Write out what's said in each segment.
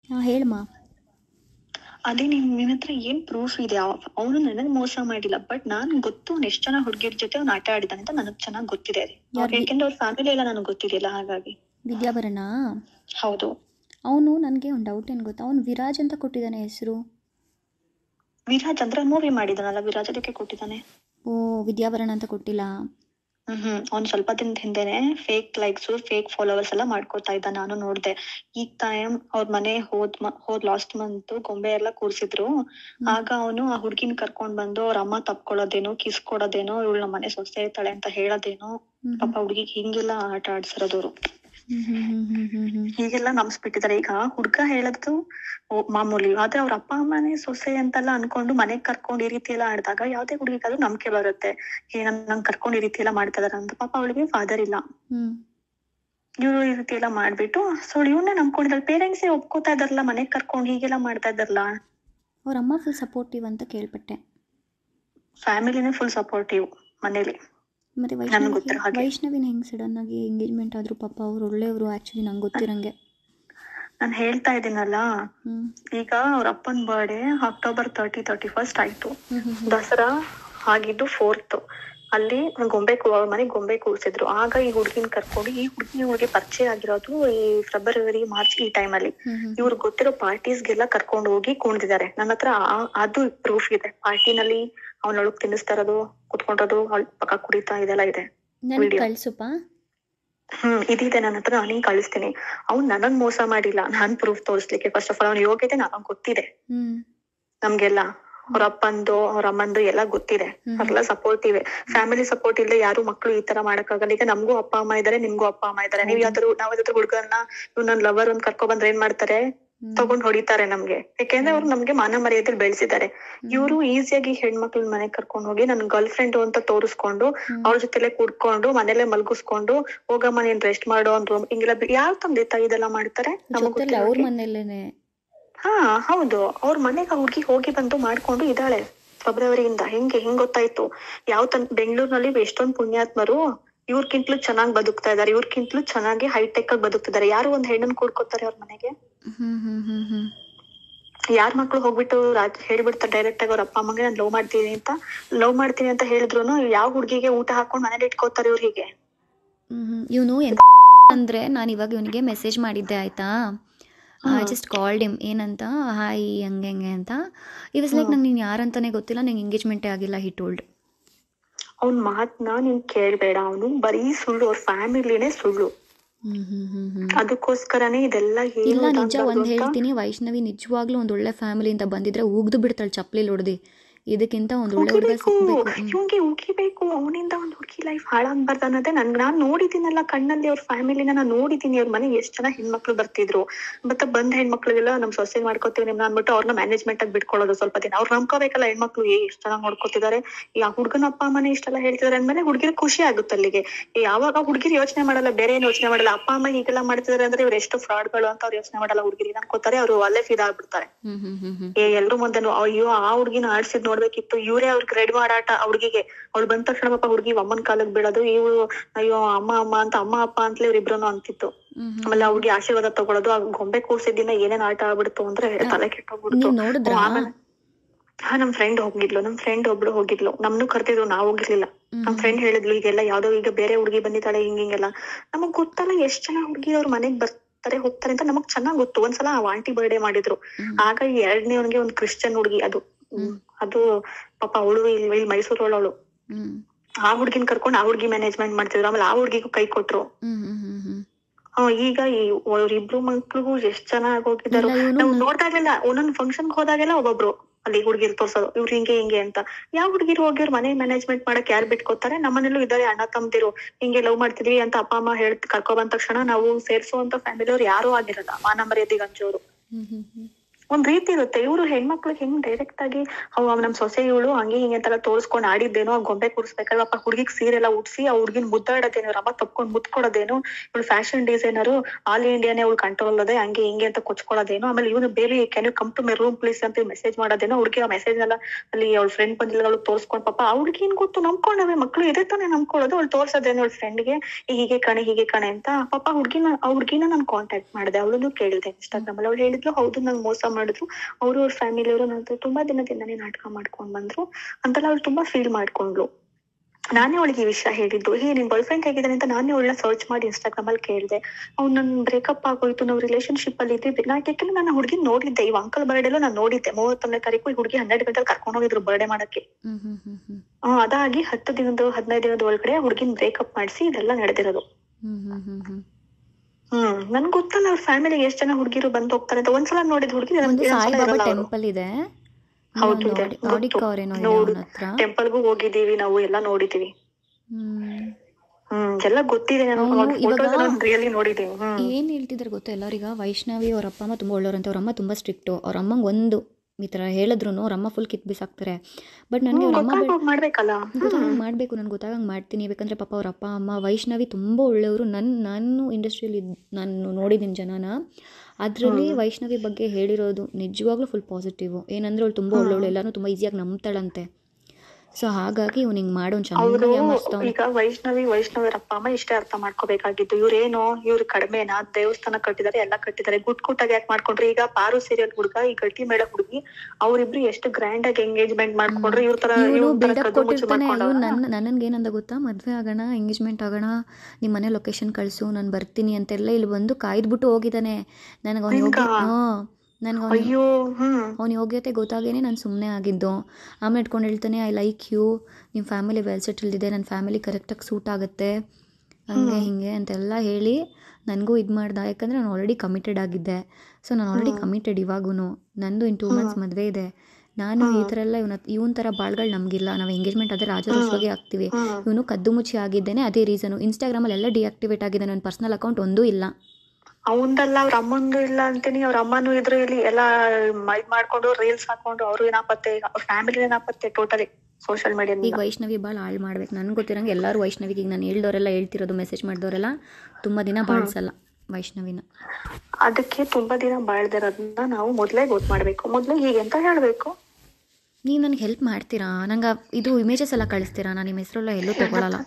ಹಾಂ ಹೇಳಮ್ಮ ಅದೇ ನಿಮ್ ನಿನ್ ಹತ್ರ ಏನ್ ಪ್ರೂಫ್ ಇದೆ ಅವನು ನನಗ್ ಮೋಸ ಮಾಡಿಲ್ಲ ಬಟ್ ನಾನ್ ಗೊತ್ತು ಅವ್ನು ಎಷ್ಟ್ ಜನ ಹುಡುಗಿರ್ ಜೊತೆ ಅವ್ನು ಆಟ ಆಡಿದಾನೆ ಅಂತ ನನಗ್ ಚೆನ್ನಾಗ್ ಗೊತ್ತಿದೆ ಯಾರ್- ಯಾಕೆಂದ್ರೆ ಅವ್ರ ಫ್ಯಾಮಿಲಿ ಎಲ್ಲ ನನಗ್ ಗೊತ್ತಿದೆಯಲ್ಲ ಹಾಗಾಗಿ ವಿದ್ಯಾಭರಣ ಹೌದು ಅವನು ನನಗೆ ಒಂದು ಡೌಟ್ ಏನು ಗೊತ್ತಾ ಅವನು ವಿರಾಜ್ ಅಂತ ಕೊಟ್ಟಿದ್ದಾನೆ ಹೆಸರು ವಿರಾಜ್ ಅಂದ್ರೆ ಮೂವಿ ಮಾಡಿದಾನಲ್ಲ ವಿರಾಜ್ ಅದಕ್ಕೆ ಕೊಟ್ಟಿದ್ದಾನೆ ಓ ವಿದ್ಯಾಭರಣ ಅಂತ ಕೊಟ್ಟಿಲ್ಲ ಹ್ಮ್ ಹ್ಮ್ ಅವ್ನ್ ಸ್ವಲ್ಪ ದಿನದ ಹಿಂದೆನೆ ಫೇಕ್ ಲೈಕ್ಸ್ ಫೇಕ್ ಫಾಲೋವರ್ಸ್ ಎಲ್ಲ ಮಾಡ್ಕೊತಾ ಇದ್ದ ನಾನು ನೋಡ್ದೆ ಈಗ ಟೈಮ್ ಅವ್ರ ಮನೆ ಹೋದ್ ಮ- ಹೋದ್ ಲಾಸ್ಟ್ ಮಂತ್ ಗೊಂಬೆ ಎಲ್ಲ ಕೂರ್ಸಿದ್ರು ಆಗ ಅವನು ಆ ಹುಡ್ಗಿನ್ ಕರ್ಕೊಂಡ್ ಬಂದು ಅವ್ರ ಅಮ್ಮ ತಪ್ಕೊಳ್ಳೋದೇನೋ ಕಿಸ್ ಕೊಡೋದೇನೋ ಇವಳು ನಮ್ಮ ಮನೆ ಸೊಸೆ ಇರ್ತಾಳೆ ಅಂತ ಹೇಳೋದೇನೋ ಹ್ಮ್ ಪಾಪ ಹುಡ್ಗಿಗ್ ಹಿಂಗೆಲ್ಲ ಆಟ ಆಡ್ಸಿರೋದವ್ರು ಹ್ಮ್ ಹ್ಮ್ ಹ್ಮ್ ಹ್ಮ್ ಹ್ಮ್ ಹ್ಮ್ ಹೀಗೆಲ್ಲ ನಂಬಿಸ್ಬಿಟ್ಟಿದ್ದಾರೆ ಈಗ ಹುಡ್ಗ ಹೇಳದ್ದು ಓ, ಮಾಮೂಲಿ ಆದ್ರೆ ಅವ್ರ ಅಪ್ಪ ಅಮ್ಮನೇ ಸೊಸೆ ಅಂತೆಲ್ಲ ಅನ್ಕೊಂಡು ಮನೆಗ್ ಕರ್ಕೊಂಡ್ ಈ ರೀತಿ ಎಲ್ಲ ಆಡಿದಾಗ ಯಾವ್ದೇ ಹುಡುಗಿಗಾದ್ರೂ ನಂಬಿಕೆ ಬರುತ್ತೆ ಏ ನನ್ ನಂಗ್ ಕರ್ಕೊಂಡ್ ಈ ರೀತಿ ಎಲ್ಲ ಮಾಡ್ತಾ ಇದಾರೆ ಅಂತ ಪಾಪ ಅವಳಿಗೆ ಫಾದರ್ ಇಲ್ಲ ಹ್ಮ್ ಇವ್ರು ಈ ರೀತಿ ಎಲ್ಲ ಮಾಡ್ಬಿಟ್ಟು ಸೊ ಇವನ್ನ ನಂಬ್ಕೊಂಡಿದ್ದಾರೆ ಪೇರೆಂಟ್ಸೇ ಒಪ್ಕೋತಾ ಇದಾರಲ್ಲ ಮನೆಗ್ ಕರ್ಕೊಂಡ್ ಹೀಗೆಲ್ಲ ಮಾಡ್ತಾ ಇದಾರಲ್ಲ ಅವ್ರ ಅಮ್ಮ ಫುಲ್ ಸಪೋರ್ಟಿವ್ ಅಂತ ಕೇಳ್ಪಟ್ಟೆ ಫ್ಯಾಮಿಲಿನೇ ಫುಲ್ ಸಪೋರ್ಟಿವ್ ಮನೇಲಿ ಮತ್ತೆ ನನ್ಗ್ ವೈಷ್ಣವಿ ಗೊತ್ತಿರೋ ಹಾಗೆ. ವೈಷ್ಣವಿನ ಹೆಂಗ್ ಸಡನ್ ಆಗಿ ಎಂಗೇಜ್ಮೆಂಟ್ ಆದ್ರು ಪಾಪ ಅವ್ರು ಒಳ್ಳೆಯವರು ಆಕ್ಚುಲಿ ನಂಗೆ ಗೊತ್ತಿರಂಗೆ ನಾನ್ ಹೇಳ್ತಾ ಇದೀನಲ್ಲ ಹ್ಮ್ ಈಗ ಅವ್ರ ಅಪ್ಪನ್ birthday October thirty thirty first ಆಯ್ತು ಹ್ಮ್ ಹ್ಮ್ ಹ್ಮ್ ದಸರಾ ಆಗಿದ್ದು ಫೋರ್ತ್ ಅಲ್ಲಿ ಗೊಂಬೆ ಕೂ- ಅವ್ರ ಮನೆಗ್ ಗೊಂಬೆ ಕೂರ್ಸಿದ್ರು ಆಗ ಈ ಹುಡ್ಗಿನ್ ಕರ್ಕೊಂಡು ಈ ಹುಡ್ಗಿ ಹುಡುಗಿ ಪರಿಚಯ ಆಗಿರೋದು ಈ ಫೆಬ್ರವರಿ ಮಾರ್ಚ್ ಈ ಟೈಮ್ ಅಲ್ಲಿ ಹ್ಮ್ ಹ್ಮ್ ಇವ್ರಿಗೆ ಗೊತ್ತಿರೋ ಪಾರ್ಟೀಸ್ಗೆಲ್ಲ ಕರ್ಕೊಂಡು ಹೋಗಿ ಕುಣಿದಿದ್ದಾರೆ ನನ್ನ ಹತ್ರ ಆ- ಅದು ಪ್ರೂಫ್ ಇದೆ ಪಾರ್ಟಿನಲ್ಲಿ ಅವನೊಳಗ್ ತಿನ್ನಿಸ್ತಾ ಇರೋದು ಕುತ್ಕೊಂಡಿರೋದು ಅವಳ ಪಕ್ಕ ಕುಡಿತಾ ಇದೆಲ್ಲ ಇದೆ ನನಗೆ video. ಕಳ್ಸುಪ್ಪ ಹ್ಮ್ ಇದಿದೆ ನನ್ನ ಹತ್ರ ನಾನಿಂಗ್ ಕಳಿಸ್ತೀನಿ ಅವ್ನ್ ನನಗ್ ಮೋಸ ಮಾಡಿಲ್ಲ ನಾನ್ ಪ್ರೂಫ್ ತೋರಿಸ್ಲಿಕ್ಕೆ ಫಸ್ಟ್ ಆಫ್ ಆಲ್ ಅವ್ನ ಯೋಗ್ಯತೆ ನನಗ್ ಗೊತ್ತಿದೆ ಹ್ಮ್ ನಮ್ಗೆಲ್ಲ ಅವ್ರ ಅಪ್ಪಂದು ಅವ್ರ ಅಮ್ಮಂದು ಎಲ್ಲ ಗೊತ್ತಿದೆ ಹ್ಮ್. ಅವ್ರೆಲ್ಲ ಸಪೋರ್ಟ್ ಇವೆ ಫ್ಯಾಮಿಲಿ ಸಪೋರ್ಟ್ ಇಲ್ಲದೆ ಯಾರು ಮಕ್ಳು ಈ ತರ ಮಾಡಕ್ಕಾಗಲ್ಲ ಈಗ ನಮಗೂ ಅಪ್ಪ ಅಮ್ಮ ಇದಾರೆ ನಿಮ್ಗೂ ಅಪ್ಪ ಅಮ್ಮ ಇದಾರೆ ನೀವ್ ಹೌದು. ಯಾವ್ದಾದ್ರು ನಾವ್ ಯಾವ್ದಾದ್ರು ಹುಡ್ಗನ್ನ ಇವ್ ನನ್ ಲವರ್ ಒಂದ್ ಕರ್ಕೊ ಬಂದ್ರೆ ಏನ್ ಮಾಡ್ತಾರೆ ಹ್ಮ್. ತಗೊಂಡ್ ಹೊಡಿತಾರೆ ನಮ್ಗೆ ಯಾಕೆಂದ್ರೆ ಅವ್ರು ನಮ್ಗೆ ಮಾನ ಮರ್ಯಾದೆಲ್ ಬೆಳೆಸಿದ್ದಾರೆ ಹ್ಮ್. ಇವರು ಈಸಿಯಾಗಿ ಹೆಣ್ಮಕ್ಳ ಮನೆಗ್ ಕರ್ಕೊಂಡ್ ಹೋಗಿ ನನ್ ಗರ್ಲ್ ಫ್ರೆಂಡ್ ಅಂತ ತೋರಿಸ್ಕೊಂಡು ಹ್ಮ್. ಅವ್ರ ಜೊತೆಲೆ ಕುಡ್ಕೊಂಡು ಮನೇಲೆ ಮಲ್ಗಿಸ್ಕೊಂಡು ಹೋಗಮ್ಮ ನೀನ್ ರೆಸ್ಟ್ ಮಾಡೋ ಅಂದ್ರು ಹಿಂಗೆಲ್ಲ ಬಿ- ಯಾರ್ ತಂದೆ ತಾಯಿ ಇದೆಲ್ಲ ಮಾಡ್ತಾರೆ ನಮಗ್ ಜೊತೆಲಿ ಅವ್ರ ಗೊತ್ತಿರೋ ಹಾಗೆ. ಮನೇಲೇನೆ ಹಾ ಹೌದು ಅವ್ರ ಮನೆಗೆ ಹುಡುಗಿ ಹೋಗಿ ಬಂದು ಮಾಡ್ಕೊಂಡು ಇದ್ದಾಳೆ ಫೆಬ್ರವರಿಯಿಂದ ಹೆಂಗೆ ಹೆಂಗ್ ಗೊತ್ತಾಯ್ತು ಯಾವ ತನ್ ಬೆಂಗಳೂರಿನಲ್ಲಿ ಎಷ್ಟೊಂದ್ ಪುಣ್ಯಾತ್ಮರು ಇವ್ರಕ್ಕಿಂತಲೂ ಚೆನ್ನಾಗ್ ಬದುಕ್ತಾ ಇದಾರೆ ಇವ್ರಕ್ಕಿಂತಲೂ ಚೆನ್ನಾಗಿ ಹೈಟೆಕ್ ಆಗಿ ಬದುಕ್ತಿದ್ದಾರೆ ಯಾರು ಒಂದ್ ಹೆಣ್ಣನ್ ಕೂಡ್ಕೊತಾರೆ ಅವ್ರ ಮನೆಗೆ ಹ್ಮ್ ಹ್ಮ್ ಹ್ಮ್ ಹ್ಮ್ ಯಾರ್ ಮಕ್ಳು ಹೋಗ್ಬಿಟ್ಟು ರಾಜ್ ಹೇಳ್ಬಿಡ್ತಾರೆ ಡೈರೆಕ್ಟ್ ಆಗಿ ಅವ್ರ ಅಪ್ಪ ಅಮ್ಮಗೆ ನಾನ್ ಲವ್ ಮಾಡ್ತೀನಿ ಅಂತ ಲವ್ ಮಾಡ್ತೀನಿ ಅಂತ ಹೇಳಿದ್ರು ಯಾವ ಹುಡ್ಗಿಗೆ ಊಟ ಹಾಕೊಂಡ್ ಮನೇಲಿ ಇಟ್ಕೋತಾರೆ ಇವ್ರ ಹೀಗೆ ಇವನು ಎಂತ ಅಂದರೆ ನಾನು ಇವಾಗ ಇವನಿಗೆ ಮೆಸೇಜ್ ಮಾಡಿದ್ದೆ ಆಯಿತಾ ಐ ಜಸ್ಟ್ ಕಾಲ್ಡ್ ಇಮ್ ಏನಂತ ಹಾಯ್ ಹಂಗೆ ಹಂಗೆ ಅಂತ ಈ ವಾಸ್ ಲೈಕ್ ಹ್ಮ್. ನಂಗೆ ನೀನು ಯಾರಂತಾನೆ ಗೊತ್ತಿಲ್ಲ ನಂಗೆ ಎಂಗೇಜ್ಮೆಂಟೇ ಆಗಿಲ್ಲ ಹಿ ಟೋಲ್ಡ್ ಅವ್ನ್ ಮಾತ್ನ ನೀನ್ ಕೇಳ್ಬೇಡ ಅವನು ಬರೀ ಸುಳ್ಳು ಅವ್ರ ಫ್ಯಾಮಿಲಿನೇ ಸುಳ್ಳು ಹ್ಮ್ ಹ್ಮ್ ಹ್ಮ್ ಹ್ಮ್ ಅದಕ್ಕೋಸ್ಕರನೇ ಇದೆಲ್ಲ ಏನು ಇಲ್ಲ ನಿಜ ಇದಾಗ್ಬಾರ್ದು ಒಂದು ಅಂತ ಹೇಳ್ತೀನಿ ವೈಷ್ಣವಿ ನಿಜವಾಗ್ಲೂ ಒಂದು ಒಳ್ಳೆ ಫ್ಯಾಮಿಲಿಯಿಂದ ಬಂದಿದ್ರೆ ಉಗ್ದು ಬಿಡ್ತಾಳೆ ಚಪ್ಪಲಿ ಹೊಡೆದಿ ಇದಕ್ಕಿಂತ ಒಂದು ಒಳ್ಳೆ ಹುಡುಗ ಹೋಗಿಬೇಕು ಸಿಗ್ಬೇಕು ಹ್ಮ್. ಇವಂಗೆ ಉಗಿಬೇಕು ಅವನಿಂದ ಒಂದ್ ಹುಡುಗಿ ಲೈಫ್ ಹಾಳಾಗ್ಬಾರ್ದು ಅನ್ನೋದೇ ನನ್ ನಾನ್ ನೋಡಿದ್ದೀನಲ್ಲ ಕಣ್ಣಲ್ಲಿ ಅವ್ರ ಫ್ಯಾಮಿಲಿನ ನಾನ್ ನೋಡಿದೀನಿ ಅವ್ರ ಮನೆಗೆ ಎಷ್ಟ್ ಜನ ಹೆಣ್ಮಕ್ಳು ಬರ್ತಿದ್ರು ಮತ್ತೆ ಬಂದ್ ಹೆಣ್ಮಕ್ಳಿಗೆಲ್ಲ ನಮ್ ಸೊಸೆ ಮಾಡ್ಕೋತೀವಿ ನಿಮ್ನ ಅಂದ್ಬಿಟ್ಟು ಅವ್ರನ್ನ ಮ್ಯಾನೇಜ್ಮೆಂಟ್ ಆಗಿ ಬಿಟ್ಕೊಳ್ಳೋದು ಸ್ವಲ್ಪ ದಿನ ಅವ್ರು ನಂಬ್ಕೋಬೇಕಲ್ಲ ಹೆಣ್ಮಕ್ಳು ಏ ಎಷ್ಟ್ ಚೆನ್ನಾಗ್ ನೋಡ್ಕೋತಿದ್ದಾರೆ ಈ ಆ ಹುಡ್ಗನ ಅಪ್ಪ ಅಮ್ಮನೇ ಇಷ್ಟೆಲ್ಲ ಹೇಳ್ತಿದಾರೆ ಅಂದ್ಮೇಲೆ ಹುಡ್ಗಿರ್ ಖುಷಿ ಆಗುತ್ತೆ ಅಲ್ಲಿಗೆ ಈ ಯಾವಾಗ ಹುಡ್ಗಿರ್ ಯೋಚನೆ ಮಾಡಲ್ಲ ಬೇರೆ ಏನ್ ಯೋಚನೆ ಮಾಡಲ್ಲ ಅಪ್ಪ ಅಮ್ಮ ಹೀಗೆಲ್ಲ ಮಾಡ್ತಿದಾರೆ ಅಂದ್ರೆ ಇವ್ರು ಎಷ್ಟು ಫ್ರಾಡ್ಗಳು ಅಂತ ಅವ್ರು ಯೋಚನೆ ಮಾಡಲ್ಲ ಹುಡ್ಗಿರ್ ಅನ್ಕೋತಾರೆ ಅವ್ರು ಅಲ್ಲೇ ಫಿದಾಗ್ಬಿಡ್ತಾರೆ ಹ್ಮ್ ಹ್ಮ್ ಹ್ಮ್ ಹ್ಮ್ ಏ ಎಲ್ರು ಮುಂದೆನು ಅಯ್ಯೋ ಆ ಹುಡ್ಗಿನ ಆಡ್ಸಿದ್ ನೋಡ್ಬೇಕಿತ್ತು ಇವ್ರೇ ಅವ್ರಿಗೆ ರೆಡಿ ಮಾಡಾಟ ಆ ಹುಡ್ಗಿಗೆ ಅವ್ಳು ಬಂದ ತಕ್ಷಣ ಪಾಪ ಹುಡ್ಗಿ ಅಮ್ಮನ್ ಕಾಲಕ್ ಬೀಳೋದು ಇವ್ರು ಅಯ್ಯೋ ಅಮ್ಮ ಅಮ್ಮ ಅಂತ ಅಮ್ಮ ಅಪ್ಪ ಅಂತಲೇ ಇವ್ರಿಬ್ರು ಅಂತಿತ್ತು ಹ್ಮ್ ಹ್ಮ್ ಆಮೇಲೆ ಆ ಹುಡ್ಗಿ ಆಶೀರ್ವಾದ ತಗೊಳೋದು ಆ ಗೊಂಬೆ ಕೂರ್ಸಿದ್ದಿನ ಏನೇನ್ ಆಟ ಆಗ್ಬಿಡ್ತು ಅಂದ್ರೆ ತಲೆ ಕೆಟ್ಟೋಗ್ಬಿಡ್ತು ನೀವ್ ನೋಡಿದ್ರಾ ಓ, ಆಮೇಲೆ- ಹಾ ನಮ್ ಫ್ರೆಂಡ್ ಹೋಗಿದ್ಲು ನಮ್ ಫ್ರೆಂಡ್ ಒಬ್ಳು ಹೋಗಿದ್ಲು ನಮ್ನು ಕರ್ತಿದ್ರು ನಾವ್ ಹೋಗಿರ್ಲಿಲ್ಲ ಹ್ಮ್ ನಮ್ ಫ್ರೆಂಡ್ ಹೇಳಿದ್ಲು ಈಗೆಲ್ಲ ಯಾವ್ದೋ ಈಗ ಬೇರೆ ಹುಡ್ಗಿ ಬಂದಿದ್ದಾಳೆ ಹಿಂಗ್ ಹಿಂಗೆಲ್ಲ ನಮಗ್ ಗೊತ್ತಲ್ಲ ಎಷ್ಟ್ ಜನ ಹುಡ್ಗಿ ಅವ್ರ ಮನೆಗ್ ಬರ್ತಾರೆ ಹೋಗ್ತಾರೆ ಅಂತ ನಮಗ್ ಚೆನ್ನಾಗ್ ಗೊತ್ತು ಒಂದ್ಸಲ ಆ ಆಂಟಿ ಬರ್ಡೇ ಮಾಡಿದ್ರು ಹ್ಮ್. ಆಗ ಈ ಎರಡನೇವನಿಗೆ ಒಂದ್ ಕ್ರಿಶ್ಚಿಯನ್ ಹುಡುಗಿ ಅದು ಹ್ಮ್. ಅದು ಪಾಪ ಅವಳು ಇಲ್ಲಿ ಇಲ್ಲಿ ಮೈಸೂರವಳು ಹ್ಮ್ ಆ ಹುಡ್ಗಿನ್ ಕರ್ಕೊಂಡು ಆ ಹುಡ್ಗಿ ಮ್ಯಾನೇಜ್ಮೆಂಟ್ ಮಾಡ್ತಿದ್ರು ಆಮೇಲೆ ಆ ಹುಡ್ಗಿಗೂ ಕೈ ಕೊಟ್ರು ಹ್ಮ್ ಹ್ಮ್ ಹ್ಮ್ ಹ್ಮ್ ಆ, ಈಗ ಈ ಅವ್ರಿಬ್ರು ಮಕ್ಳಿಗೂ ಎಷ್ಟ್ ಚೆನ್ನಾಗ್ ಹೋಗಿದಾರೋ ಇಲ್ಲ, ಇವ್ನು ನಾವು ನ- ನೋಡ್ದಾಗೆಲ್ಲ ಒಂದೊಂದ್ ಫಂಕ್ಷನ್ ಹೋದಾಗೆಲ್ಲ ಒಬ್ಬೊಬ್ರು ಅಲ್ಲಿ ಹುಡ್ಗಿರ್ ತೋರ್ಸೋದು ಇವ್ರು ಹಿಂಗೆ ಹಿಂಗೆ ಅಂತ ಯಾವ ಹುಡ್ಗಿರು ಹೋಗಿರ್ ಮನೆ ಮ್ಯಾನೇಜ್ಮೆಂಟ್ ಮಾಡಕ್ ಯಾರ್ ಬಿಟ್ಕೋತಾರೆ ನಮ್ಮನೇಲೂ ಇದಾರೆ ಅಣ್ಣ ತಮ್ದಿರು ಹಿಂಗೆ ಲವ್ ಮಾಡ್ತಿದ್ವಿ ಅಂತ ಅಪ್ಪ ಅಮ್ಮ ಹೇಳ್ ಕರ್ಕೊ ಬಂದ ತಕ್ಷಣ ನಾವು ಸೇರ್ಸುವಂತ ಫ್ಯಾಮಿಲಿ ಅವ್ರು ಯಾರು ಆಗಿರಲ್ಲ ಮಾನ ಮರ್ಯಾದೆಗೆ ಹಂಚೋರು ಹ್ಮ್ ಹ್ಮ್ ಹ್ಮ್ ಒಂದ್ ರೀತಿ ಇರುತ್ತೆ ಇವ್ರು ಹೆಣ್ಮಕ್ಳಿಗೆ ಹೆಂಗ್ ಡೈರೆಕ್ಟ್ ಆಗಿ ಅವ್ ನಮ್ ಸೊಸೆ ಇವಳು ಹಂಗೆ ಹಿಂಗೆ ಅಂತೆಲ್ಲ ತೋರ್ಸ್ಕೊಂಡ್ ಆಡಿದ್ದೇನೋ ಆ ಗೊಂಬೆ ಕೂರಿಸ್ಬೇಕಾದ್ರೆ ಪಾಪ ಹುಡುಗಿಗ್ ಸೀರೆ ಎಲ್ಲ ಉಡ್ಸಿ ಆ ಹುಡ್ಗಿನ್ ಮುದ್ದಾಡೋದೇನೋ ರಮ್ಮ ತಪ್ಕೊಂಡ್ ಮುತ್ಕೊಡೋದೇನು ಇವಳು ಫ್ಯಾಷನ್ ಡಿಸೈನರು ಆಲ್ ಇಂಡಿಯಾನೇ ಅವಳು ಕಂಟ್ರೋಲ್ ಅದೇ ಹಂಗೆ ಹಿಂಗೆ ಅಂತ ಕೊಚ್ಕೊಳ್ಳೋದೇನೋ ಆಮೇಲೆ ಇವನು ಬೇರೆ can you come to my room please ಅಂತ ಮೆಸೇಜ್ ಮಾಡೋದೇನೋ ಹುಡುಗಿ ಆ ಮೆಸೇಜ್ ಎಲ್ಲ ಅಲ್ಲಿ ಅವಳ ಫ್ರೆಂಡ್ ಬಂದಿಲ್ಲ ಅವಳು ತೋರ್ಸ್ಕೊಂಡ್ ಪಾಪ ಅವ್ಳಿಗೆ ಏನ್ ಗೊತ್ತು ನಂಬ್ಕೊಂಡವೆ ಮಕ್ಳು ಇದೇ ತಾನೇ ನಂಬ್ಕೊಳ್ಳೋದು ಅವ್ಳು ತೋರ್ಸೋದೇನೋ ಅವಳ ಫ್ರೆಂಡ್ಗೆ ಹೀಗೆ ಕಣೆ ಹೀಗೆ ಕಣೆ ಅಂತ ಪಾಪ ಹುಡ್ಗಿನ ಆ ಹುಡ್ಗಿನ ನಾನು ಕಾಂಟ್ಯಾಕ್ಟ್ ಮಾಡಿದೆ ಅವಳನ್ನು ಕೇಳಿದೆ ಇನ್ಸ್ಟಾಗ್ರಾಮ್ ಅಲ್ಲಿ ಅವಳು ಹೇಳಿದ್ಲು ಹೌದು ನಂಗೆ ಮೋಸ ಮಾಡಿದ್ರು ಅವರು ಅವ್ರ ಫ್ಯಾಮಿಲಿ ಅವರು ನನ್ನ ಹತ್ರ ತುಂಬಾ ದಿನದಿಂದನೇ ನಾಟಕ ಮಾಡ್ಕೊಂಡ್ ಬಂದ್ರು ಅಂತೆಲ್ಲ ಅವಳು ತುಂಬಾ ಫೀಲ್ ಮಾಡ್ಕೊಂಡ್ಲು ನಾನೇ ಅವಳಿಗೆ ಈ ವಿಷಯ ಹೇಳಿದ್ದು ಹೇ ನಿನ್ ಬಾಯ್ ಫ್ರೆಂಡ್ ಹೇಗಿದ್ದಾನೆ ಅಂತ ನಾನೇ ಅವಳನ್ನ ಸರ್ಚ್ ಮಾಡಿ ಇನ್ಸ್ಟಾಗ್ರಾಮ್ ಅಲ್ಲಿ ಕೇಳಿದೆ ಅವ್ನು ನನ್ ಬ್ರೇಕಪ್ ಆಗೋಯ್ತು ನಾವು ರಿಲೇಶನ್ಶಿಪ್ ಅಲ್ಲಿ ಇದ್ವಿ ನಾ ಯಾಕೆಂದ್ರೆ ನಾನು ಹುಡುಗಿ ನೋಡಿದ್ದೆ ಈ ಅಂಕಲ್ ಬರ್ಡೇಲು ನಾನು ನೋಡಿದ್ದೆ ಮೂವತ್ತೊಂದನೇ ತಾರೀಕು ಈ ಹುಡುಗಿ ಹನ್ನೆರಡು ಗಂಟೆಗೆ ಕರ್ಕೊಂಡು ಹೋಗಿದ್ರು ಬರ್ಡೇ ಮಾಡಕ್ಕೆ ಹ್ಮ್ ಹ್ಮ್ ಹ್ಮ್ ಹ್ಮ್ ಆ, ಅದಾಗಿ ಹತ್ತು ದಿನದ ಹದಿನೈದು ದಿನದ ಒಳಗಡೆ ಹುಡುಗಿನ ಬ್ರೇಕಪ್ ಮಾಡಿಸಿ ಇದೆಲ್ಲ ನಡೆದಿರೋದು ಹ್ಮ್ ಹ್ಮ್ ಹ್ಮ್ ಹ್ಮ್ ಹ್ಮ್ ನನ್ಗೆ ಗೊತ್ತಲ್ಲ ಅವ್ರ ಫ್ಯಾಮಿಲಿಗೆ ಎಷ್ಟ್ ಜನ ಹುಡುಗಿರು ಬಂದು ಹೋಗ್ತಾರೆ ಅಂತ ಒಂದ್ಸಲ ನೋಡಿದ ಹುಡುಗಿ ಒಂದು ಸಾಯಿಬಾಬಾ ಟೆಂಪಲ್ ಇದೆ ಹೌದು ಇದೆ. ನೋಡಿಕ ಅವ್ರೇನೋ ಇದೆ ನೋಡು. ಅವನ ಹತ್ರ ಟೆಂಪಲ್ಗೂ ಹೋಗಿದೀವಿ ನಾವು ಎಲ್ಲ ನೋಡಿದೀವಿ ಹ್ಮ್ ಹ್ಮ್ ಎಲ್ಲ ಗೊತ್ತಿದೆ ಅವ್ನು ಇವಾಗ- ನಾನು ರಿಯಲಿ ನೋಡಿದೀನಿ ಹ್ಮ್ ಏನು ಹೇಳ್ತಿದ್ದಾರೆ ಗೊತ್ತಾ ಎಲ್ಲರೀಗ ವೈಷ್ಣವಿ ಅವ್ರ ಅಪ್ಪ ಅಮ್ಮ ತುಂಬ ಒಳ್ಳೆಯವ್ರಂತೆ ಅವ್ರ ಅಮ್ಮ ತುಂಬ ಸ್ಟ್ರಿಕ್ಟು ಅವ್ರ ಅಮ್ಮಂಗೆ ಒಂದು ಈ ಥರ ಹೇಳಿದ್ರು ಅವ್ರ ಅಮ್ಮ ಫುಲ್ ಕಿತ್ ಬಿಸಾಕ್ತಾರೆ ಬಟ್ ನನಗೆ ಅವ್ರ ಅಮ್ಮ ಗೊತ್ತಾಗೋಗ್ ಮಾಡ್ಬೇಕಲ್ಲ ಗೊತ್ತಾಗಂಗೆ ಮಾಡಬೇಕು ನಾನು ಗೊತ್ತಾಗಂಗೆ ಮಾಡ್ತೀನಿ ಬೇಕಂದರೆ ಪಾಪ ಅವ್ರ ಅಪ್ಪ ಅಮ್ಮ ವೈಷ್ಣವಿ ತುಂಬ ಒಳ್ಳೆಯವರು ನನ್ನ ನಾನು ಇಂಡಸ್ಟ್ರಿಯಲ್ಲಿ ನಾನು ನೋಡಿದ್ದೀನಿ ಜನನ ಅದರಲ್ಲಿ ವೈಷ್ಣವಿ ಬಗ್ಗೆ ಹೇಳಿರೋದು ನಿಜವಾಗ್ಲೂ ಫುಲ್ ಪಾಸಿಟಿವ್ ಏನಂದ್ರೆ ಅವಳು ತುಂಬ ಒಳ್ಳೆಯವಳು ಎಲ್ಲರೂ ತುಂಬ ಈಸಿಯಾಗಿ ನಂಬ್ತಾಳಂತೆ ಸೊ ಹಾಗಾಗಿ ಇವ್ನು ಹಿಂಗೆ ಮಾಡೋನ್ ಅವರು ಚೆನ್ನಾಗಿ ಮಸ್ತ್ ಈಗ ವೈಷ್ಣವಿ ವೈಷ್ಣವಿಯರ ಅಪ್ಪ ಅಮ್ಮ ಇಷ್ಟೇ ಅರ್ಥ ಮಾಡ್ಕೋಬೇಕಾಗಿತ್ತು ಇವ್ರೇನೋ ಇವ್ರು ಕಡಿಮೆನಾ ದೇವಸ್ಥಾನ ಕಟ್ಟಿದ್ದಾರೆ ಎಲ್ಲ ಕಟ್ಟಿದ್ದಾರೆ ಗುಟ್ ಗುಟ್ಟಾಗಿ ಯಾಕೆ ಮಾಡ್ಕೊಂಡ್ರು ಈಗ ಪಾರು ಸೀರಿಯಲ್ ಹುಡುಗ ಈ ಗಟ್ಟಿ ಮೇಳ ಹುಡುಗಿ ಅವ್ರಿಬ್ರು ಎಷ್ಟು ಗ್ರ್ಯಾಂಡ್ ಆಗಿ ಎಂಗೇಜ್ಮೆಂಟ್ ಮಾಡ್ಕೊಂಡ್ರು ಇವ್ರ ತರ ಇವನು ಇವ್ರ ತರ ಬಿಲ್ಡಪ್ ಕದ್ದು ಮುಚ್ಚು ಕೊಟ್ಟಿರ್ತಾನೆ ಮಾಡ್ಕೊಂಡವ್ರ? ಇವ್ನು ನನ್ನ ನನಗೆ ಏನಂದ ಗೊತ್ತಾ ಮದುವೆ ಆಗೋಣ ಎಂಗೇಜ್ಮೆಂಟ್ ಆಗೋಣ ನಿಮ್ಮ ಮನೆ ಲೊಕೇಶನ್ ಕಳಿಸು ನಾನು ಬರ್ತೀನಿ ಅಂತೆಲ್ಲ ಇಲ್ಲಿ ಬಂದು ಕಾಯ್ದುಬಿಟ್ಟು ಹೋಗಿದ್ದಾನೆ ನನಗೆ ಅವ್ನು ಯೋಗ್ಯ ಹಿಂಗಾ? ಹಾಂ ನನಗೆ ಅವ್ನು ಅಯ್ಯೋ ಹ್ಮ್ ಅವ್ನ ಯೋಗ್ಯತೆ ಗೊತ್ತಾಗೇನೆ ನಾನು ಸುಮ್ಮನೆ ಆಗಿದ್ದು ಆಮೇಲೆ ಇಟ್ಕೊಂಡು ಹೇಳ್ತಾನೆ ಐ ಲೈಕ್ ಯು ನಿಮ್ಮ ಫ್ಯಾಮಿಲಿ ವೆಲ್ ಸೆಟಲ್ಡ್ ಇದೆ ನನ್ನ ಫ್ಯಾಮಿಲಿ ಕರೆಕ್ಟಾಗಿ ಸೂಟ್ ಆಗುತ್ತೆ ಹಂಗೆ ಹಿಂಗೆ ಅಂತೆಲ್ಲ ಹೇಳಿ ನನಗೂ ಇದು ಮಾಡ್ದ ಯಾಕಂದರೆ ನಾನು ಆಲ್ರೆಡಿ ಕಮಿಟೆಡ್ ಆಗಿದ್ದೆ ಸೊ ನಾನು ಆಲ್ರೆಡಿ ಕಮಿಟೆಡ್ ಇವಾಗೂ ನಂದು ಇನ್ ಟೂ ಮಂತ್ಸ್ ಮದುವೆ ಇದೆ ನಾನು ಈ ಥರ ಎಲ್ಲ ಇವನ ಇವನ ಥರ ಬಾಳ್ಗಳು ನಮಗಿಲ್ಲ ನಾವು ಎಂಗೇಜ್ಮೆಂಟ್ ಆದರೆ ರಾಜರೋಷವಾಗಿ ಆಗ್ತೀವಿ ಹ್ಮ್ ಇವನು ಕದ್ದು ಮುಚ್ಚಿ ಆಗಿದ್ದೇನೆ ಅದೇ ರೀಸನು ಇನ್ಸ್ಟಾಗ್ರಾಮಲ್ಲಿ ಎಲ್ಲ ಡಿಆಕ್ಟಿವೇಟ್ ಆಗಿದೆ ನನ್ನ ಪರ್ಸ್ನಲ್ ಅಕೌಂಟ್ ಒಂದೂ ಇಲ್ಲ ಅವಂದಲ್ಲ ಅವ್ರ ಅಮ್ಮಂದು ಇಲ್ಲ ಅಂತೀನಿ ಅವ್ರ ಅಮ್ಮನೂ ಇದ್ರಲ್ಲಿ ಎಲ್ಲ ಇದ್ ಮಾಡ್ಕೊಂಡು ರೀಲ್ಸ್ ಹಾಕೊಂಡು ಅವ್ರು ಏನಾಪತ್ತೆ ಅವ್ರ ಫ್ಯಾಮಿಲಿ ಏನಾಪತ್ತೆ ಟೋಟಲಿ ಸೋಷಿಯಲ್ ಈಗ ಮೀಡಿಯಾ ವೈಷ್ಣವಿ ಭಾಳ ಹಾಳು ಮಾಡ್ಬೇಕು ನನಗೆ ಗೊತ್ತಿರಂಗೆ ಎಲ್ಲರೂ ವೈಷ್ಣವಿಗೆ ಈಗ ನಾನು ಹೇಳ್ದವರೆಲ್ಲ ಹೇಳ್ತಿರೋದು ಮೆಸೇಜ್ ಮಾಡಿದವರೆಲ್ಲ ತುಂಬ ದಿನ ಬಾಳಿಸಲ್ಲ ವೈಷ್ಣವಿನ ಅದಕ್ಕೆ ತುಂಬಾ ದಿನ ಬಾಳ್ದಿರೋದನ್ನ ನಾವು ಮೊದ್ಲೇ ಗೊತ್ತು ಮಾಡ್ಬೇಕು ಮೊದ್ಲೇ ಹೀಗೆ ಅಂತ ಹೇಳ್ಬೇಕು ನೀವು ನನಗೆ ಹೆಲ್ಪ್ ಮಾಡ್ತೀರಾ ನಂಗೆ ಇದು ಇಮೇಜಸ್ ಎಲ್ಲ ಕಳಿಸ್ತೀರಾ ನಾನು ನಿಮ್ಮ ಹೆಸರೆಲ್ಲ ಎಲ್ಲೂ ತಗೊಳಲ್ಲ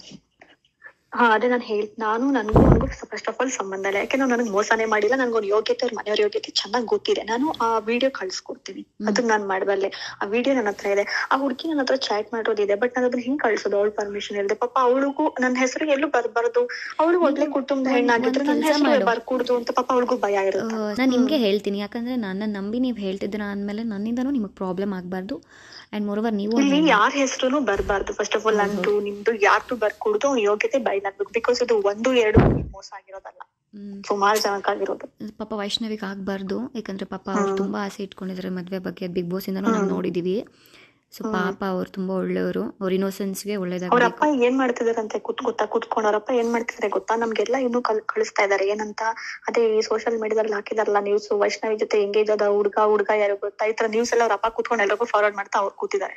ಹಾ ಅದೇ ನಾನು ಹೇಳ್ ನಾನು ನನ್ಗೂ ನನಗೂ ಫಸ್ಟ್ ಆಫ್ ಆಲ್ ಸಂಬಂಧ ಇಲ್ಲ ಯಾಕೆ ನಾವು ನನಗೆ ಮೋಸನೇ ಮಾಡಿಲ್ಲ ನನ್ಗೊಂದು ಯೋಗ್ಯತೆ ಅವ್ರ ಮನೆಯವ್ರ ಯೋಗ್ಯತೆ ಚೆನ್ನಾಗಿ ಗೊತ್ತಿದೆ ನಾನು ಆ ವಿಡಿಯೋ ಕಳ್ಸ್ಕೊಡ್ತೀನಿ ಅದನ್ನ ನಾನು ಮಾಡಬಲ್ಲೆ ಆ ವಿಡಿಯೋ ನನ್ನ ಹತ್ರ ಇದೆ ಆ ಹುಡುಗಿ ನನ್ನ ಹತ್ರ ಚಾಟ್ ಮಾಡೋದಿದೆ ಬಟ್ ನಾನು ಅದನ್ನ ಹಿಂಗ್ ಕಳ್ಸೋದು ಅವಳ ಪರ್ಮಿಷನ್ ಇಲ್ಲದೆ ಪಾಪ ಅವಳಿಗೂ ನನ್ನ ಹೆಸರು ಎಲ್ಲೂ ಬರ್ಬಾರ್ದು ಅವಳು ಒಳ್ಳೆ ಕುಟುಂಬದ ಹೆಣ್ಣಾಗಿದ್ರೆ ನನ್ನ ಕೆಲ್ಸ ಹೆಸರು ಮಾಡು. ಬರ್ಕೂಡ್ದು ಅಂತ ಪಾಪ ಅವಳಿಗೂ ಭಯ ಇರುತ್ತೆ ನಾನು ನಿಮಗೆ ಹೇಳ್ತೀನಿ ಯಾಕಂದರೆ ನನ್ನ ನಂಬಿ ನೀವು ಹೇಳ್ತಿದ್ದೀರಾ ಅಂದಮೇಲೆ ನನ್ನಿಂದನೂ ನಿಮಗೆ ಪ್ರಾಬ್ಲಮ್ ಆಗಬಾರ್ದು ಆ್ಯಂಡ್ ಮೋರೋವರ್ ನೀವು ಇಲ್ಲಿ ಯಾರ ಹೆಸರು ಬರ್ಬಾರ್ದು ಫಸ್ಟ್ ಆಫ್ ಆಲ್ ನಂದು ನಿಮ್ದು ಯಾರ್ದು ಬರ್ಕೂಡ್ದು ಅವ್ನ ಯೋಗ್ಯತೆ ಬಯಲಾಗ್ಬೇಕು ಬಿಕಾಸ್ ಇದು ಒಂದು ಎರಡು ಮೋಸ ಆಗಿರೋದಲ್ಲ ಹ್ಮ್, ಸುಮಾರು ಜನಕ್ಕಾಗಿರೋದು ಪಾಪ ವೈಷ್ಣವಿಗೆ ಆಗಬಾರ್ದು ಯಾಕಂದರೆ ಪಾಪ ಅವ್ರು ತುಂಬ ಆಸೆ ಇಟ್ಕೊಂಡಿದ್ದಾರೆ ಮದುವೆ ಬಗ್ಗೆ ಬಿಗ್ ಬಾಸಿಂದನೂ ನಾವು ನೋಡಿದ್ದೀವಿ ಸೊ ಪಾಪ ಅವ್ರು ತುಂಬ ಒಳ್ಳೆಯವರು ಅವ್ರ ಇನ್ನೋಸೆನ್ಸ್ಗೆ ಅವ್ರ ಒಳ್ಳೇದಾಗಬೇಕು ಅಪ್ಪ ಏನ್ ಮಾಡ್ತಿದಾರಂತೆ ಕುತ್ ಕೂತಾ ಕುತ್ಕೊಂಡು ಅವ್ರ ಅಪ್ಪ ಏನ್ ಮಾಡ್ತಿದಾರೆ ಗೊತ್ತಾ ನಮ್ಗೆಲ್ಲ ಇನ್ನೂ ಕಲ್ ಕಳಿಸ್ತಾ ಇದಾರೆ ಏನಂತ ಅದೇ ಈ ಸೋಷಿಯಲ್ ಮೀಡಿಯಾದಲ್ಲಿ ಹಾಕಿದಾರಲ್ಲ ನ್ಯೂಸ್ ವೈಷ್ಣವಿ ಜೊತೆ ಎಂಗೇಜ್ ಅದ ಹುಡ್ಗ ಹುಡ್ಗ ಯಾರು ಗೊತ್ತಾ ಈ ತರ ನ್ಯೂಸ್ ಎಲ್ಲ ಅವ್ರ ಅಪ್ಪ ಕುತ್ಕೊಂಡು ಎಲ್ರಿಗೂ ಫಾರ್ವರ್ಡ್ ಮಾಡ್ತಾ ಅವ್ರು ಕೂತಿದ್ದಾರೆ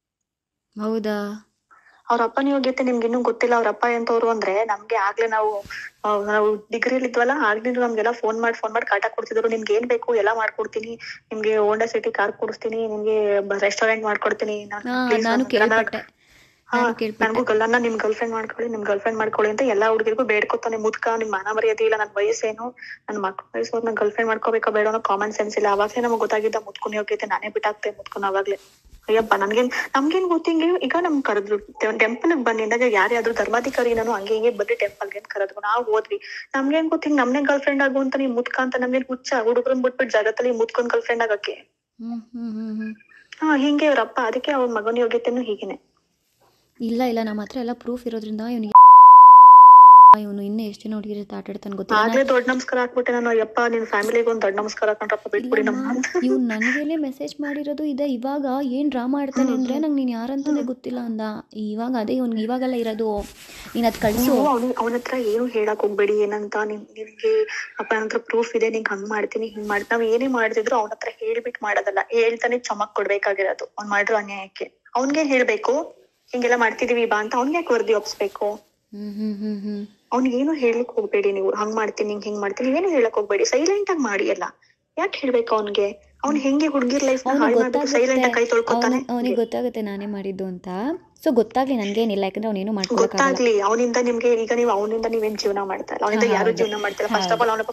ಹೌದಾ ಅವ್ರ ಅಪ್ಪನ ಯೋಗ್ಯತೆ ನಿಮ್ಗೆ ಇನ್ನೂ ಗೊತ್ತಿಲ್ಲ ಅವ್ರ ಅಪ್ಪ ಎಂತವ್ರು ಅಂದ್ರೆ ನಮ್ಗೆ ಆಗ್ಲೇ ನಾವು ಆ, ನಾವು ಡಿಗ್ರಿಯಲ್ಲಿ ಇದ್ವಲ್ಲ ಆಗ್ಲಿಂದ ನಮ್ಗೆಲ್ಲ ಫೋನ್ ಮಾಡಿ ಫೋನ್ ಮಾಡಿ ಕಾಟ ಕೊಡ್ತಿದ್ರು ನಿಮ್ಗೆ ಏನ್ ಬೇಕು ಎಲ್ಲ ಮಾಡ್ಕೊಡ್ತೀನಿ ನಿಮ್ಗೆ ಹೋಂಡಾ ಸಿಟಿ ಕಾರ್ ಕೊಡಿಸ್ತೀನಿ ನಿಮ್ಗೆ ರೆಸ್ಟೋರೆಂಟ್ ಮಾಡ್ಕೊಡ್ತೀನಿ ನಾನ್- ಹಾ, please ನಾನು ನನ್- ನನ್ನ- ಕೇಳ್ಪಟ್ಟೆ ಹಾ, ನಾನು ಕೇಳ್ಪಟ್ಟೆ ನನ್ಗೂ ಗಲ್ಲನ್ನ ನಿಮ್ ಗರ್ಲ್ ಫ್ರೆಂಡ್ ಮಾಡ್ಕೊಳ್ಳಿ ನಿಮ್ ಗರ್ಲ್ ಫ್ರೆಂಡ್ ಮಾಡ್ಕೊಳ್ಳಿ ಅಂತ ಎಲ್ಲಾ ಹುಡುಗಿರ್ಗೂ ಬೇಡ್ಕೊತಾನೆ ಮುದ್ಕ ನಿಮ್ ಮಾನ ಮರ್ಯಾದೆ ಇಲ್ಲ ನನ್ ವಯಸ್ಸೇನು ನನ್ ಮಕ್ಳ ವಯಸ್ಸು ನನ್ ಗರ್ಲ್ ಫ್ರೆಂಡ್ ಮಾಡ್ಕೋಬೇಕೋ ಬೇಡ ಅನ್ನೋ ಕಾಮನ್ ಸೆನ್ಸ್ ಇಲ್ಲ ಅವಾಗ್ಲೇ ನಮಗ್ ಗೊತ್ತಾಗಿದ್ದ ಮುದ್ಕುನ್ ಯೋಗ್ಯತೆ ನಾನೇ ಬಿಟ್ಟಾಕ್ತೆ ಮುದ್ಕುನ್ ಅವಾಗ್ಲೇ ಅಯ್ಯಪ್ಪ ನನ್ಗೇನ್ ನಮ್ಗೇನ್ ಗೊತ್ತಿಂಗೆ ಈಗ ನಮ್ ಕರೆದ್ರು ಟೆಂಪಲ್ ಬನ್ನಿ ಅಂದಾಗ ಯಾರ್ಯಾದ್ರು ಧರ್ಮಾಧಿಕಾರಿ ನಾನು ಹಂಗೆ ಹಿಂಗೆ ಬನ್ನಿ ಟೆಂಪಲ್ ಗೆ ಕರೆದ್ರು ನಾವ್ ಹೋದ್ವಿ ನಮ್ಗೇನ್ ಗೊತ್ತಿಂಗ್ ನಮ್ನೇ ಗರ್ಲ್ ಫ್ರೆಂಡ್ ಆಗು ಅಂತ ನೀವ್ ಮುದ್ಕ ಅಂತ ನಮ್ಗೇನ್ ಹುಚ್ಚ ಹುಡುಗರನ್ ಬಿಟ್ಬಿಟ್ಟು ಜಗತ್ತಲ್ಲಿ ಮುದ್ಕೊಂಡ್ ಗರ್ಲ್ ಫ್ರೆಂಡ್ ಆಗಕ್ಕೆ ಹ್ಮ್ ಹ್ಮ್ ಹ್ಮ್ ಹ್ಮ್ ಹಾ ಹಿಂಗೆ ಅವ್ರಪ್ಪ ಅದಕ್ಕೆ ಅವ್ರ ಮಗನ ಯೋಗ್ಯತೆನೂ ಹೀಗೇನೆ ಇಲ್ಲ ಇಲ್ಲ ನಮ್ಮ ಹತ್ರ ಎಲ್ಲ ಪ್ರೂಫ್ ಇರೋದ್ರಿಂದ ಇವನಿಗೆ ಇವನು ಇನ್ನೂ ಎಷ್ಟು ಜನ ಹುಡುಗಿರ ಜೊತೆ ಆಟ ಆಡ್ತಾನೆ ಗೊತ್ತಿಲ್ಲ ಆಗ್ಲೇ ದೊಡ್ಡ ನಮಸ್ಕಾರ ಹಾಕ್ಬಿಟ್ಟೆ ನಾನು ಯಪ್ಪ ನಿನ್ ಫ್ಯಾಮಿಲಿಗೆ ಒಂದ್ ದೊಡ್ಡ ನಮಸ್ಕಾರ ಹಾಕೊಂಡ್ರಪ್ಪ ಬಿಟ್ಬಿಡಿ ನಮ್ಮ ಅಂತ ಇವ್ನು ನನಗೇನೆ ಮೆಸೇಜ್ ಮಾಡಿರೋದು ಇದೆ ಇವಾಗ ಏನು ಡ್ರಾಮಾ ಆಡ್ತಾನೆ ಅಂದರೆ ನಂಗೆ ನೀನು ಯಾರಂತಾನೆ ಗೊತ್ತಿಲ್ಲ ಅಂದ ಇವಾಗ ಅದೇ ಇವ್ನಿಗೆ ಇವಾಗೆಲ್ಲ ಇರೋದು ನೀನು ಅದು ಕಳಿಸು ನೀವು ಅವ್ನು ಅವನ ಹತ್ರ ಏನು ಹೇಳಕ್ ಹೋಗ್ಬೇಡಿ ಏನಂತ ನಿನ್ ನಿನ್ಗೆ ಅಪ್ಪ ನನ್ನ ಹತ್ರ ಪ್ರೂಫ್ ಇದೆ ನಿಂಗೆ ಹಂಗ್ ಮಾಡ್ತೀನಿ ಹಿಂಗ್ ಮಾಡ್ತೀನಿ ನಾವ್ ಏನೇ ಮಾಡಿದ್ರು ಅವನ ಹತ್ರ ಹೇಳ್ಬಿಟ್ಟು ಮಾಡೋದಲ್ಲ ಹೇಳ್ತಾನೆ ಚಮಕ್ ಕೊಡ್ಬೇಕಾಗಿರೋದು ಅವ್ನ್ ಮಾಡಿರೋ ಅನ್ಯಾಯಕ್ಕೆ ಅವ್ನ್ಗೆ ಹೇಳ್ಬೇಕು ಹಿಂಗೆಲ್ಲ ಮಾಡ್ತಿದೀವಿ ಬಾ ಅಂತ ಅವ್ನ್ಗೆ ಯಾಕೆ ವರದಿ ಒಪ್ಸ್ಬೇಕು ಹ್ಞೂ ಹ್ಞೂ ಹ್ಞೂ ಹ್ಞೂ ಅವ್ನಿಗೇನು ಹೇಳಕ್ ಹೋಗ್ಬೇಡಿ ನೀವು ಹಂಗ್ ಮಾಡ್ತೀನಿ ಹಿಂಗ್ ಹಿಂಗ್ ಮಾಡ್ತೀನಿ ಏನು ಹೇಳಕ್ ಹೋಗ್ಬೇಡಿ ಸೈಲೆಂಟ್ ಆಗಿ ಮಾಡಿ ಎಲ್ಲ ಯಾಕೆ ಹೇಳ್ಬೇಕು ಅವ್ನ್ಗೆ ಅವ್ನ್ ಹೆಂಗೆ ಹುಡುಗಿರ್ ಲೈಫ್ ನ ಹಾಳು ಮಾಡ್ಬೇಕು ಸೈಲೆಂಟ್ ಆಗಿ ಕೈ ತೊಳ್ಕೊತಾನೆ ಅವನಿಗೆ ಗೊತ್ತಾಗುತ್ತೆ ನಾನೇ ಮಾಡಿದ್ದು ಅಂತ ಸೊ ಗೊತ್ತಾಗ್ಲಿ ನನಗೇನಿಲ್ಲ ಯಾಕಂದ್ರೆ ಅವನೇನು ಮಾಡ್ಕೊಳಕ್ಕಾಗಲ್ಲ ಗೊತ್ತಾಗ್ಲಿ ಅವನಿಂದ ನಿಮ್ಗೆ ಈಗ ನೀವು ಅವನಿಂದ ನೀವೇನ್ ಜೀವನ ಮಾಡ್ತಾ ಇಲ್ಲ ಅವನಿಂದ ಹಾ, ಯಾರು ಹೌದು. ಜೀವನ ಮಾಡ್ತಿಲ್ಲ ಫಸ್ಟ್ ಆಫ್ ಆಲ್ ಅವನ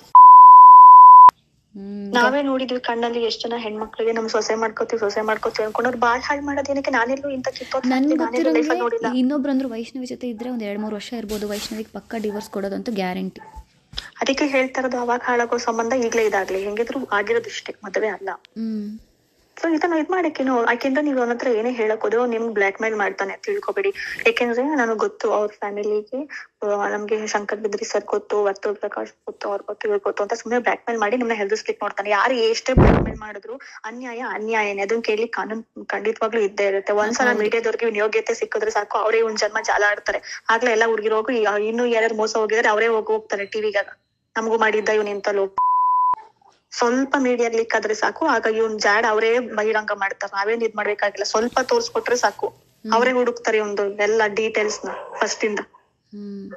ಹ್ಮ್ ನಾವೇ ನೋಡಿದ್ವಿ ಕಣ್ಣಲ್ಲಿ ಎಷ್ಟ್ ಜನ ಹೆಣ್ಮಕ್ಳಿಗೆ ನಮ್ ಸೊಸೆ ಮಾಡ್ಕೋತೀವಿ ಸೊಸೆ ಮಾಡ್ಕೋತೀವಿ ಅನ್ಕೊಂಡು ಅವ್ರು ಬಾಳ್ ಹಾಳ್ ಮಾಡೋದೇನಕ್ಕೆ ನಾನೆಲ್ಲೂ ಇಂತ ಕಿತ್ತೋದ್ ನನ್ಗೆ ನಾನೆಲ್ಲೂ ಲೈಫಲ್ಲಿ ನೋಡಿಲ್ಲ ಗೊತ್ತಿರೋಂಗೆ ಇನ್ನೊಬ್ರಂದ್ರು ವೈಷ್ಣವಿ ಜೊತೆ ಇದ್ರೆ ಒಂದ್ ಎರಡ್ ಮೂರು ವರ್ಷ ಇರ್ಬೋದು ವೈಷ್ಣವಿಗೆ ಪಕ್ಕ ಡಿವೋರ್ಸ್ ಕೊಡೋದಂತೂ ಗ್ಯಾರಂಟಿ ಅದಕ್ಕೆ ಹೇಳ್ತಾ ಇರೋದು ಅವಾಗ ಹಾಳಾಗೋ ಸಂಬಂಧ ಈಗ್ಲೇ ಇದಾಗ್ಲಿ ಹೆಂಗಿದ್ರು ಆಗಿರೋದು ಇಷ್ಟೇ ಮದುವೆ ಅಲ್ಲ ಹ್ಮ್ ಸೊ ಇದನ್ನ ಇದ್ ಮಾಡಕ್ಕೆ ಯಾಕೆಂದ್ರೆ ನೀವು ಅವನ ಹತ್ರ ಏನೇ ಹೇಳಕ್ ಹೋದ್ರು ನಿಮ್ಗೆ ಬ್ಲಾಕ್ ಮೇಲ್ ಮಾಡ್ತಾನೆ ತಿಳ್ಕೊಬೇಡಿ ಯಾಕೆಂದ್ರೆ ನನಗ್ ಗೊತ್ತು ಅವ್ರ ಫ್ಯಾಮಿಲಿಗೆ ನಮ್ಗೆ ಶಂಕರ್ ಬಿದ್ರಿ ಸರ್ ಗೊತ್ತು ವರ್ತೂರ್ ಪ್ರಕಾಶ್ ಗೊತ್ತು ಅವ್ರ ಗೊತ್ತು ಇವ್ರ್ ಗೊತ್ತು ಅಂತ ಸುಮ್ಮನೆ ಬ್ಲಾಕ್ ಮೇಲ್ ಮಾಡಿ ನಿಮ್ನ ಹೆದರ್ಸ್ಲಿಕ್ಕೆ ನೋಡ್ತಾನೆ ಯಾರು ಎಷ್ಟೇ ಬ್ಲಾಕ್ ಮೇಲ್ ಮಾಡಿದ್ರು ಅನ್ಯಾಯ ಅನ್ಯಾಯನೇ ಅದನ್ನ ಕೇಳಿ ಕಾನೂನು ಖಂಡಿತವಾಗ್ಲೂ ಇದ್ದೇ ಇರುತ್ತೆ ಒಂದ್ಸಲ ಹೌದು. ಮೀಡಿಯಾದವ್ರಿಗೆ ಇವ್ನ ಯೋಗ್ಯತೆ ಸಿಕ್ಕಿದ್ರೆ ಸಾಕು ಅವರೇ ಒಂದ್ ಜನ್ಮ ಜಾಲ ಆಡ್ತಾರೆ ಆಗ್ಲೇ ಎಲ್ಲ ಹುಡುಗಿರು ಹೋಗಿ ಇನ್ನು ಯಾರ್ಯಾರು ಮೋಸ ಹೋಗಿದ್ರೆ ಅವರೇ ಹೋಗಿ ಹೋಗ್ತಾರೆ ಟಿವಿಗ ನಮಗೂ ಮಾಡಿದ್ದ ಇವ್ನ ಇಂತಲೂ ಸ್ವಲ್ಪ ಮೀಡಿಯಾ ಲೀಕ್ ಆದ್ರೆ ಸಾಕು ಆಗ ಇವ್ನ್ ಜಾಡ್ ಅವರೇ ಬಹಿರಂಗ ಮಾಡ್ತಾರೆ ನಾವೇನ್ ಇದ್ ಮಾಡ್ಬೇಕಾಗಿಲ್ಲ ಸ್ವಲ್ಪ ತೋರ್ಸ್ಕೊಟ್ರೆ ಸಾಕು ಅವರೇ ಹುಡುಕ್ತಾರೆ ಒಂದು ಎಲ್ಲ ಡೀಟೇಲ್ಸ್ ನ ಫಸ್ಟ್ ಇಂದ ಹ್ಮ್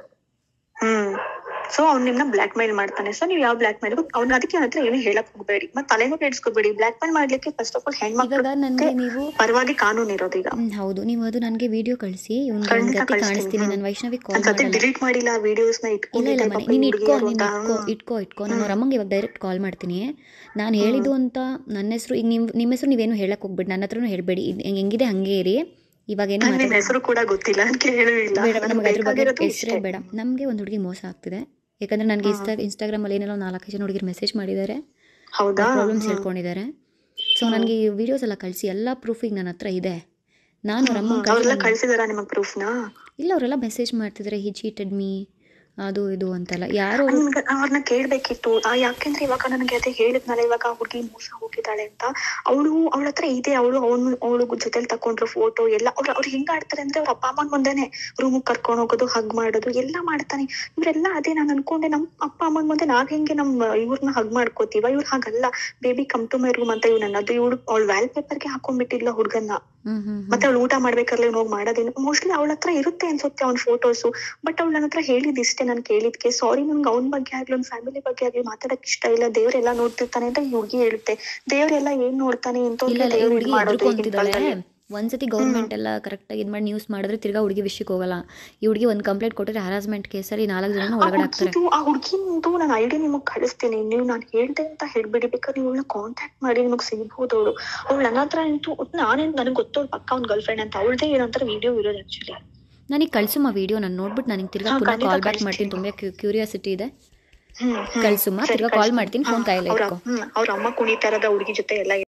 ಹ್ಮ್ ಸೊ ಅವ್ನ್ ನಿಮ್ನ ಬ್ಲಾಕ್ ಮೇಲ್ ಮಾಡ್ತಾನೆ ಸೊ ನೀವ್ ಯಾವ ಬ್ಲಾಕ್ ಮೇಲ್ ಅವ್ನ ಅದಕ್ಕೆ ಅವ್ನ ಹತ್ರ ಏನು ಹೇಳಕ್ ಹೋಗ್ಬೇಡಿ ಮತ್ ತಲೆನೂ ಕೆಡ್ಸ್ಕೊಬೇಡಿ ಬ್ಲಾಕ್ ಮೇಲ್ ಮಾಡ್ಲಿಕ್ಕೆ ಫಸ್ಟ್ ಆಫ್ ಆಲ್ ಹೆಣ್ಮಕ್ಳು ಇವಾಗ ನನ್ಗೆ ನೀವು ಪರವಾಗಿ ಕಾನೂನು ಇರೋದು ಈಗ ಹ್ಮ್, ಹೌದು ನೀವು ಅದು ನನಗೆ ವಿಡಿಯೋ ಕಳಿಸಿ ಇವ್ನಿಗೆ ಖಂಡಿತ ಗತಿ ಕಳಿಸ್ತೀನಿ, ಕಾಣಿಸ್ತೀನಿ ಹ್ಮ್. ನಾನು ವೈಷ್ಣವಿ ಕಾಲ್ ನಾನ್ ಸದ್ಯ ಮಾಡಲ್ಲ ಡಿಲೀಟ್ ಮಾಡಿಲ್ಲ ವಿಡಿಯೋಸ್ ನ ಇಲ್ಲ ಇಟ್ಕೊಂಡಿದ್ದೆ ಇಲ್ಲ ಪಾಪ ಮನೆ ನೀನು ಈ ಇಟ್ಕೋ ಹುಡ್ಗಿಯರು ನೀನು ಅಂತ. ಇಟ್ಕೋ ಹ್ಮ್. ಇಟ್ಕೋ ಇಟ್ಕೋ ನಾನು ಅವ್ರ ಅಮ್ಮಂಗೆ ಇವಾಗ ಡೈರೆಕ್ಟ್ ಕಾಲ್ ಮಾಡ್ತೀನಿ ನಾನು ಹೇಳಿದ್ದು ಅಂತ ನನ್ನ ಹೆಸರು ಈಗ ನಿಮ್ಮ ನಿಮ್ಮ ಹೆಸರು ನೀವೇನು ಹೇಳಕ್ ಹೋಗ್ಬೇಡಿ ನನ್ನ ಹತ್ರನೂ ಹೇಳಬೇಡಿ ಹೆಂಗಿದೆ ಹಂಗೆ ಇರಿ ಇವಾಗ ಏನು ನಂಗ್ ನಿಮ್ ಮಾತಾಡ ಹೆಸರು ಕೂಡ ಗೊತ್ತಿಲ್ಲ ಅದಕ್ಕೆ ಹೇಳುವಿಲ್ಲ ಬೇಡ ನನಗ್ ನಮ್ಗೆ ಅದ್ರ ಬಗ್ಗೆ ಬೇಕಾಗಿರೋದು ಹೆಸರೇ ಇಷ್ಟೇ. ಬೇಡ ನಮಗೆ ಒಂದು ಹುಡುಗಿ ಮೋಸ ಆಗ್ತಿದೆ ಯಾಕಂದ್ರೆ ನನಗೆ ಇನ್ಸ್ಟಾ ಇನ್ಸ್ಟಾಗ್ರಾಮಲ್ಲಿ ಏನೆಲ್ಲ ಒಂದು ನಾಲ್ಕು ಜನ ಹುಡುಗಿರು ಮೆಸೇಜ್ ಮಾಡಿದ್ದಾರೆ ಹೌದಾ ಪ್ರಾಬ್ಲಮ್ಸ್ ಹ್ಮ್. ಹೇಳ್ಕೊಂಡಿದ್ದಾರೆ ಸೊ ನನಗೆ ಈ ವಿಡಿಯೋಸ್ ಎಲ್ಲ ಕಳಿಸಿ ಎಲ್ಲ ಪ್ರೂಫಿಗೆ ನನ್ನ ಹತ್ರ ಇದೆ ನಾನು ಅವ್ರ ಹ್ಮ್, ಅಮ್ಮಂಗೆ ಅವ್ರೆಲ್ಲ ಕಳಿಸಿ ಕಳ್ಸಿದಾರ ನಿಮಗ್ ಪ್ರೂಫ್ ನ ಇಲ್ಲ ಅವರೆಲ್ಲ ಮೆಸೇಜ್ ಮಾಡ್ತಿದ್ದಾರೆ ಹಿ ಚೀಟೆಡ್ ಮೀ ಅದು ಇದು ಅಂತೆಲ್ಲ ಯಾರು ನನ್ಗ ಅವ್ರನ್ನ ಕೇಳ್ಬೇಕಿತ್ತು ಆ ಯಾಕೆಂದ್ರೆ ಇವಾಗ ನನಗೆ ಅದೇ ಹೇಳಿದ್ನಲ್ಲ ಇವಾಗ ಆ ಹುಡುಗಿ ಮೋಸ ಹೋಗಿದ್ದಾಳೆ ಅಂತ ಅವಳು ಅವಳ ಹತ್ರ ಇದೆ ಅವಳು ಅವನು ಅವಳು ಜೊತೆಲಿ ತಕೊಂಡ್ರು ಫೋಟೋ ಎಲ್ಲ ಅವ್ರು ಅವ್ರು ಹೆಂಗ್ ಆಡ್ತಾರೆ ಅಂದ್ರೆ ಅವ್ರ ಅಪ್ಪ ಅಮ್ಮನ ಮುಂದೆನೆ ರೂಮ್ ಕರ್ಕೊಂಡು ಹೋಗೋದು ಹಗ್ ಮಾಡೋದು ಎಲ್ಲ ಮಾಡ್ತಾನೆ ಇವ್ರೆಲ್ಲ ಅದೇ ನಾನು ಅನ್ಕೊಂಡೆ ನಮ್ ಅಪ್ಪ ಅಮ್ಮನ ಮುಂದೆ ನಾವ್ ಹೆಂಗೆ ನಮ್ ಇವ್ರನ್ನ ಹಗ್ ಮಾಡ್ಕೋತೀವ ಇವ್ರು ಹಾಗಲ್ಲ baby come to my room ಅಂತ ಇವ್ನ ಅನ್ನೋದು ಇವಳು ಅವಳು ವ್ಯಾಲ್ ಪೇಪರ್ಗೆ ಹಾಕೊಂಡ್ಬಿಟ್ಟಿಲ್ಲ ಹುಡ್ಗನ್ನ ಹ್ಮ್ ಹ್ಮ್ ಮತ್ತೆ ಅವಳು ಊಟ ಮಾಡ್ಬೇಕಾದ್ರೆ ಇವ್ನು ಹೋಗಿ ಮಾಡೋದೇನು ಮೋಸ್ಟ್ಲಿ ಅವಳ ಹತ್ರ ಇರುತ್ತೆ ಅನ್ಸುತ್ತೆ ಅವ್ನ ಫೋಟೋಸು ಬಟ್ ಅವಳು ನನ್ನ ಹತ್ರ ಹೇಳಿದ್ ಇಷ್ಟೇ ನಾನು ಕೇಳಿದ್ಕೆ ಸಾರಿ ನನ್ಗೆ ಅವ್ನ ಬಗ್ಗೆ ಆಗ್ಲಿ ಅವ್ನ ಫ್ಯಾಮಿಲಿ ಬಗ್ಗೆ ಆಗ್ಲಿ ಮಾತಾಡಕ್ ಇಷ್ಟ ಇಲ್ಲ ದೇವ್ರೆಲ್ಲ ನೋಡ್ತಿರ್ತಾನೆ ಅಂತ ಈ ಹುಡುಗಿ ಹೇಳುತ್ತೆ ದೇವ್ರೆಲ್ಲ ಏನ್ ನೋಡ್ತಾನೆ ಇಲ್ಲ ಇಂಥವ್ರಿಗೆ ಇಲ್ಲ ಈ ದೇವ್ರು ಹುಡುಗಿ ಇದ್ ಮಾಡೋದು ಈಗಿನ ಹೆದರ್ಕೊಂತಿದ್ದಾಳೆ ಕಾಲದಲ್ಲಿ. ಒಂದ್ಸತಿ ಗೌರ್ಮೆಂಟ್ ಎಲ್ಲ ಕರೆಕ್ಟಾಗಿ ಇದು ಮಾಡಿ ನ್ಯೂಸ್ ಮಾಡಿದ್ರೆ ತಿರ್ಗಾ ಹುಡುಗಿ ವಿಷಯಕ್ಕೆ ಹೋಗಲ್ಲ ಈ ಹುಡುಗಿ ಒಂದು ಕಂಪ್ಲೇಂಟ್ ಕೊಟ್ಟರೆ ಹರಾಸ್ಮೆಂಟ್ ಕೇಸಲ್ಲಿ ನಾಲ್ಕು ಜನ ಆ ಒಳಗಡೆ ಹಾಕ್ತಾರೆ ಹುಡ್ಗಿದು ಆ ಹುಡ್ಗಿಂದು ನಾನು ಐಡಿ ನಿಮಗ್ ಕಳಿಸ್ತೀನಿ ನೀವು ನಾನು ಹೇಳ್ದೆ ಅಂತ ಹೇಳ್ಬಿಡಿ ಬೇಕಾದ್ರೆ ನೀವು ಕಾಂಟ್ಯಾಕ್ಟ್ ಮಾಡಿ ನಿಮಗ್ ಸಿಗ್ಬೋದು ಅವಳು ಅವಳು ನನ್ನ ಹತ್ರ ಅಂತೂ ನಾನೇನ್ ನನಗೆ ಗೊತ್ತವಳು ಪಕ್ಕ ಅವ್ನ ಗರ್ಲ್ ಫ್ರೆಂಡ್ ಅಂತ ಅವಳದೇ ಏನಂತಾರೆ ವಿಡಿಯೋ ಇರೋದು ಆಕ್ಚುಲಿ ನನಗೆ ಕಳ್ಸುಮ್ಮ ವಿಡಿಯೋ ನಾನು ನೋಡ್ಬಿಟ್ಟು ನನಗೆ ತಿರ್ಗಾ ಹಾ, ಪುನಃ ಖಂಡಿತ ಕಾಲ್ ಬ್ಯಾಕ್ ಕಳಿಸ್ತೀನಿ. ಮಾಡ್ತೀನಿ ತುಂಬ ಕ್ಯೂರಿಯಾಸಿಟಿ ಇದೆ ಹ್ಮ್ ಹ್ಮ್. ಕಳ್ಸುಮ್ಮ ಸರಿ, ತಿರ್ಗಾ ಕಾಲ್ ಕಳ್ಸ್ತೀನಿ. ಮಾಡ್ತೀನಿ ಫೋನ್ ಹಾ, ಕಾಯಿಲೆ ಅವ್ರ ಇಟ್ಕೊ ಹ್ಮ್, ಅವ್ರ ಅಮ್ಮ ಕುಣಿತಾ ಇರೋದ ಹುಡುಗಿ ಜೊತೆ ಎಲ್ಲ